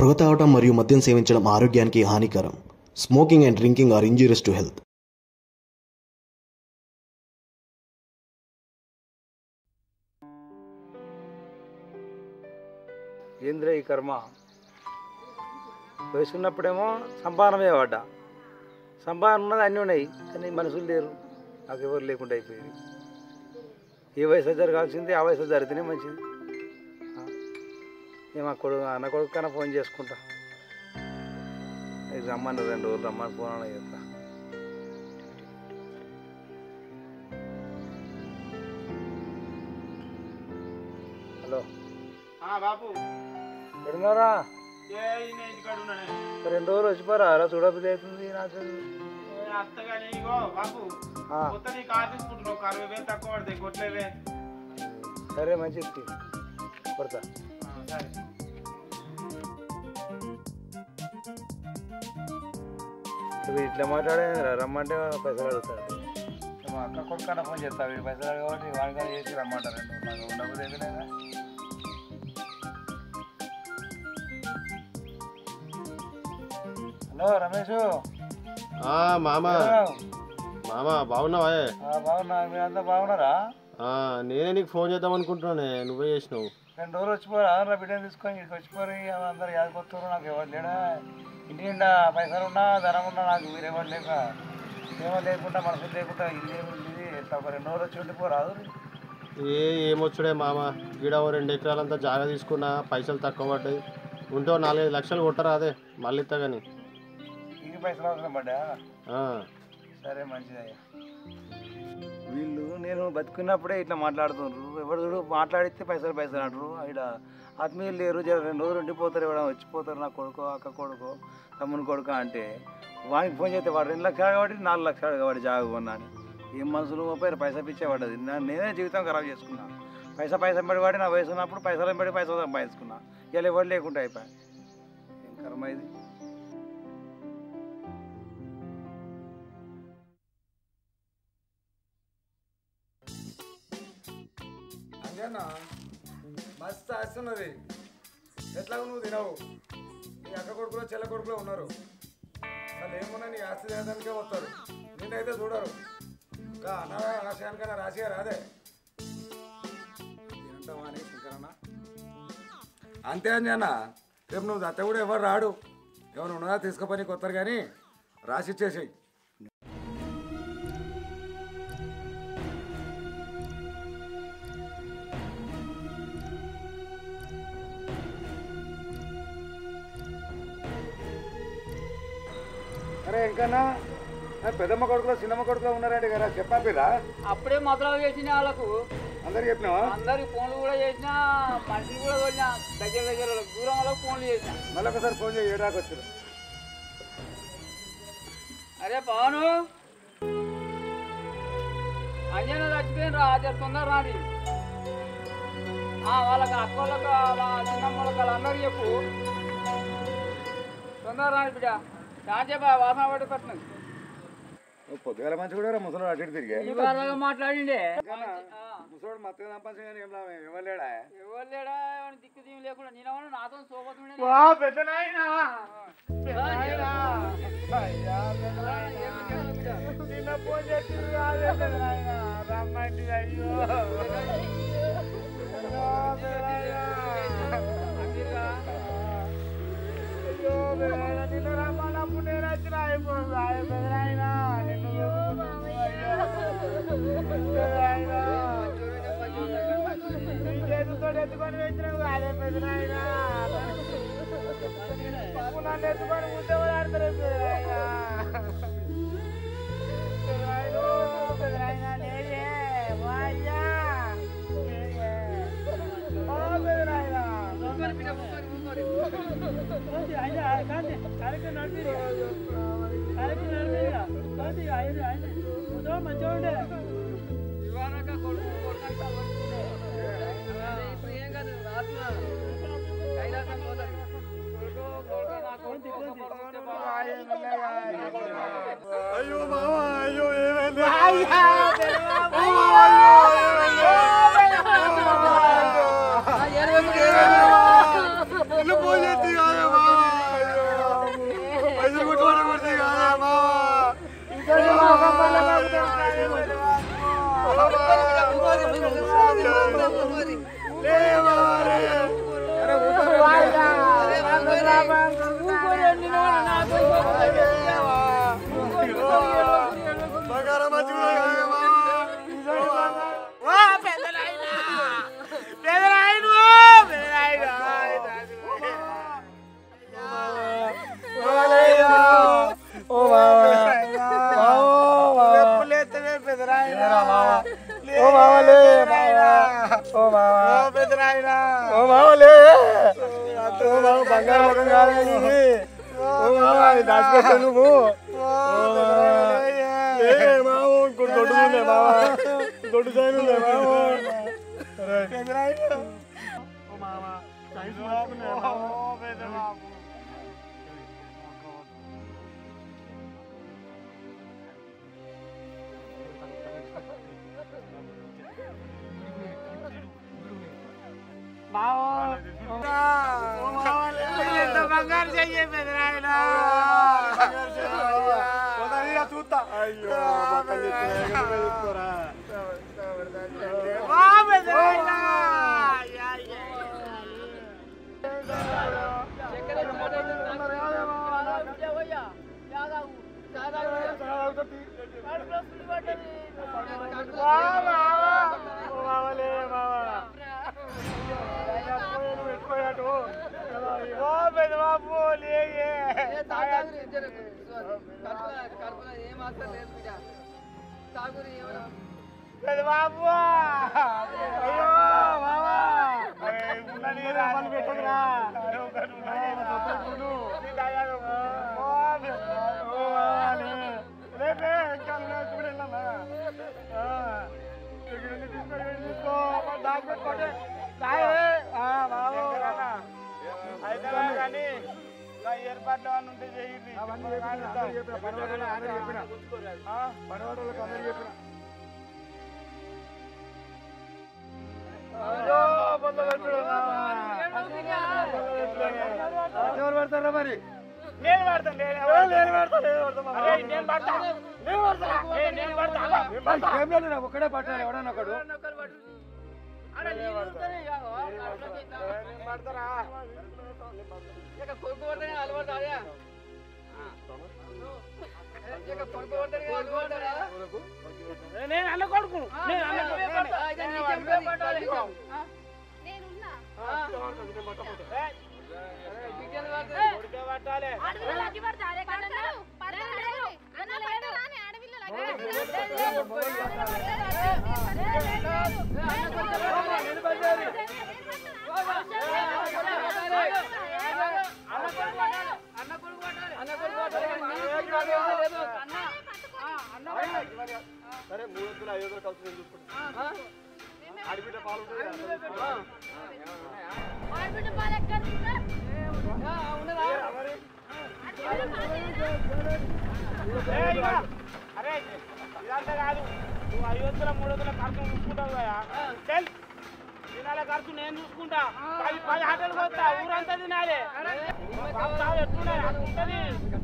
పొగ తాగటం మరియు మద్యం సేవించడం ఆరోగ్యానికి హానికరం smoking and drinking are injurious to health ఏంద్రే ఈ కర్మ వయసు ఉన్నప్పుడేమో సంపాదన మీద పడ్డా సంపాదన ఉన్నది అన్నీ ఉన్నాయి కానీ మనుషులు లేరు నాకు ఎవరు లేకుండా అయిపోయింది ఏ వయసు జరగాల్సింది ఆ వయసు జరిగితేనే మంచిది ఆ. ఏమో కొడుకు అన్న కొడుకు కన్నా ఫోన్ చేసుకుంటా ఇది రమ్మని రెండు రోజులు రమ్మని ఫోన్ అన్న చేస్తా హలో బాపు ఎడున్నారా ఏ ఈయన ఇంటికాడ ఉన్నానే రెండు రోజులు వచ్చిపోరా అలా చూడబుద్ధి అవుతుంది నాకు ఏ అత్తగాని ఇగో బాపు ఆ, కొత్త నీ కార్ తీసుకుంటున్నావు ఒక అరవై వేలు తక్కువ పడతాయి కొట్లేవే సరే మంచిది పడతా ఆ, సరే ఇప్పుడు ఇట్లా మాట్లాడే రమ్మంటే పైసలు అడుగుతాడు మా అక్క కొడుకన్నా ఫోన్ చేస్తా వీడు పైసలు అడగ కాబట్టి వాడికన్నా చేసి రమ్మంటారు నాకు ఉండబుద్ధి అయితే హలో రమేష్ ఆ మామ మామ బాగున్నావా బాగున్నా మీరంతా బాగున్నారా ఆ, నేనే నీకు ఫోన్ చేద్దాం అనుకుంటున్నానే నువ్వే చేసినావు రెండు రోజులు వచ్చిపోరా నా బిడ్డను తీసుకొని ఇక్కడికి వచ్చిపోయి అందరు యాదకొస్తారు నాకు ఎవరు లేడా ఇంటి నిండా పైసలు ఉన్నా ధనం ఉన్నా నాకు మీరు ఎవరు లేక ఏమో లేకుండా మనసు లేకుండా ఇల్లు ఏముంది ఇట్లా ఒక రెండు రోజులు వచ్చి ఉండిపోరాదు ఏ ఏమొచ్చుడే మామ గీడ ఓ రెండు ఎకరాలంతా జాగా తీసుకున్నా పైసలు తక్కువ పడ్డాయి ఉంటే ఓ నాలుగైదు లక్షలు కొట్టరా అదే మళ్ళీ ఇస్తా కానీ ఇంటి పైసలు అవసరం పడ్డా ఆ, సరే మంచిదయ్యా వీళ్ళు నేను బతుకున్నప్పుడే ఇట్లా మాట్లాడుతున్నారు ఎవరు చూడు మాట్లాడితే పైసలు పైసలు అంటారు ఇక్కడ ఆత్మీయులు లేరు జర రెండు రోజులు ఉండిపోతారు ఎవరైనా వచ్చిపోతారు నా కొడుకు అక్క కొడుకు తమ్ముని కొడుకు అంటే వానికి ఫోన్ చేస్తే వాడు రెండు లక్షలు కాబట్టి నాలుగు లక్షలు కాబట్టి జాగా కొన్నాను ఏం మనసులు పోయి పైసా పిచ్చే పడ్డది నా- నేనే జీవితం ఖరాబ్ చేసుకున్నా పైసా పైసా పడి వాడి నా వయసు ఉన్నప్పుడు పైసలు పడి పైసలు సంపాదించుకున్నా ఇలా ఎవరు లేకుండా అయిపోయా ఏం కర్మ ఇది అంతేనా మస్తు ఆస్తున్నది ఎట్లా నువ్వు తినవు నీ అక్క కొడుకులో చెల్ల కొడుకులో ఉన్నారు వాళ్ళు ఏమున్నా నీ ఆస్తి చేయడానికే వస్తారు నిన్నైతే చూడరు ఇంకా అన్నగా రాశానికైనా రాసిగా రాదే తింటావా అని శంకరన్న అంతే అని అన్న రేపు నువ్వు దత్త కూడా ఎవరు రాడు ఎవరు ఉన్నదా తీసుకుపోయి కొత్తారు కానీ రాసి ఇచ్చేసేయి అరే ఇంకన్నా ఆ పెద్దమ్మ కొడుకులో చిన్నమ్మ కొడుకులో ఉన్నారంటే కదా చెప్పాపిరా అప్పుడే మొదలు చేసిన వాళ్ళకు అందరు చెప్పినావా అందరికి ఫోన్లు కూడా చేసిన మనుషులు కూడా తోలిన దగ్గర దగ్గర దూరం వాళ్ళకి ఫోన్లు చేసిన మళ్ళీ ఒకసారి ఫోన్ చేయి ఏడాకి వచ్చారు అరే పవను అంజన చచ్చిపోయిన రా జర తొందర రాని ఆ, వాళ్ళకి అక్క వాళ్ళకి వాళ్ళ చిన్నమ్మ వాళ్ళకి వాళ్ళందరూ చెప్పు తొందర రాని బిడ్డ శాంతిపా వాసన పడి పెట్టినది పొద్దుగాల మంచి కూడా ముసలోడు అటు ఇటు తిరిగే ఈ బాగా మాట్లాడిండే ముసలోడు మత్తగా సంపాదించిన కానీ ఏం లాభం ఎవరు లేడా ఎవరు లేడా ఎవరి దిక్కు దీని లేకుండా నేను నాతో సోపతుండే పెద్ద నాయనా నిన్న ఫోన్ చేసి రాదే పెద్ద నాయనా రమ్మంటి అయ్యో అయ్యో పెద్ద నాయనా నిన్ను రమ్మన్నప్పుడు నేను వచ్చిన అయిపోయింది ఆయన పెద్ద నాయనా నిన్ను వెతుకుతున్నాను. అయ్యో పెద్ద నాయనా నీ చేతితో ఎత్తుకొని వచ్చినావు అదే పెద్ద నాయనా పాపం నన్ను ఎత్తుకొని ముద్దలు ఆడతారు పెదనాయనా. పెదనాయనో, పెదనాయనా, నేనే, మా అయ్యా. నేనే. ఓ పెదనాయనా. అయ్యా, కాంతి, కార్యక్రమం నడిపిరు. కార్యక్రమం నడిపిరుగా. కాంతి, ఆయన, ఆయన. ఉందో మంచిగా ఉండే. అయ్యో మామ అయ్యో ఏమైంది ఇల్లు పోయేది కాదే మామ బంగారు చెయ్యి పెదరాయన చూస్తా అయ్యో ఏర్పాట్లు అని ఉంటే చేయండి పనివాళ్ళకి అందరూ చెప్పిన ఎవరు పడతారా మరి నేను పడతాను నేను నేను పడతాను నేను పడతాను నేను పడతాను నేను పడతాను ఏం లేదు నాకు ఒక్కడే పట్టాలి ఎవడన్నా ఒకడు నేను పడతారా నేను అన్న కొడుకు నేను అన్న నేనున్నా కొడుకే పట్టాలి అడవిలో అగ్గి పడతా అదే కడతారు పడతారు అన్న పడతారా అని అడవిలో సరే మూడు వందలు ఐదు వందలు కలిసి నేను చూసుకుంటాను ఆడిబిడ్డ పాలు ఉంటుంది కదా. ఆడబిడ్డ పాలు ఎక్కడ ఏయ్ ఇక. అరే ఇదంతా కాదు నువ్వు ఐదు వందల మూడు వందల ఖర్చు చూసుకుంటావు కదా చెల్ తినాల ఖర్చు నేను చూసుకుంటా పది పది ఆటలు పోతా ఊరంతా తినాలి బాబు ఎట్లున్నాయి అది ఉంటది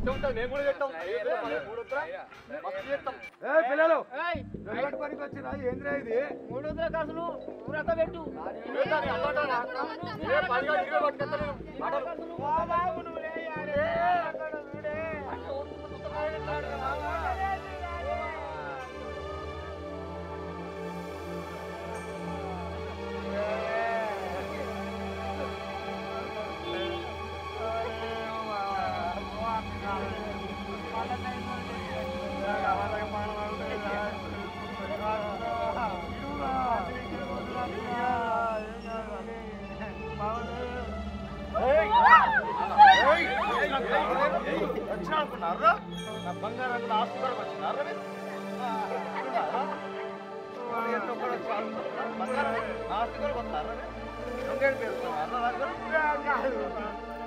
ఏయ్ పిల్లలు వెలువడి పనికి వచ్చినా ఏంద్రా ఇది మూడు వందల ఖర్చులు ఊరంతా పెట్టు ఓ బాబు నువ్వు లేయాలి. అక్కడ చూడే. వచ్చినారనుకున్నారా నా బంగారం అంతా ఆస్తి కొరకు వచ్చినారా మీరు? ఆ, ఎంతో కూడా చాలు. బంగారం ఆస్తి కొరకు వస్తారా మీరు? దొంగేడు పేరుస్తున్నారా నా దగ్గర?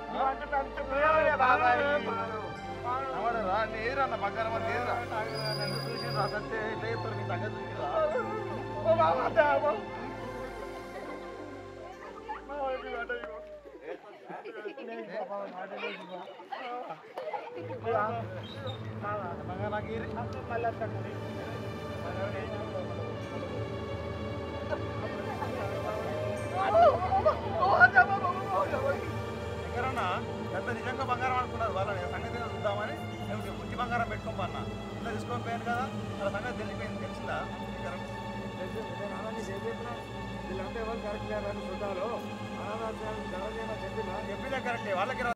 ఎవడరా? నేరా నా బంగారం అది నేరా? నన్ను చూసి రా సత్తే ఇట్లా చెప్తారు మీ సంగతి చూసిరా? బంగారం నాకు ఇరి. ఆ అన్న ఎంత నిజంగా బంగారం అనుకున్నారు వాళ్ళని ఆ సంగతి ఏదో చూద్దామని నేను పుట్టి బంగారం పెట్టుకోమన్నా ఇంత తీసుకొని పోయాను కదా వాళ్ళ సంగతి తెలిసిపోయింది తెలిసిందా తెలిసింది. నేను అలా నీకు ఏం చెప్పినా వీళ్ళంతా ఎవరు కరెక్ట్ లేరని చూడాలో అనాథాశ్రమానికి ధర చేయమని చెప్పినా చెప్పినా కరెక్టే వాళ్ళకి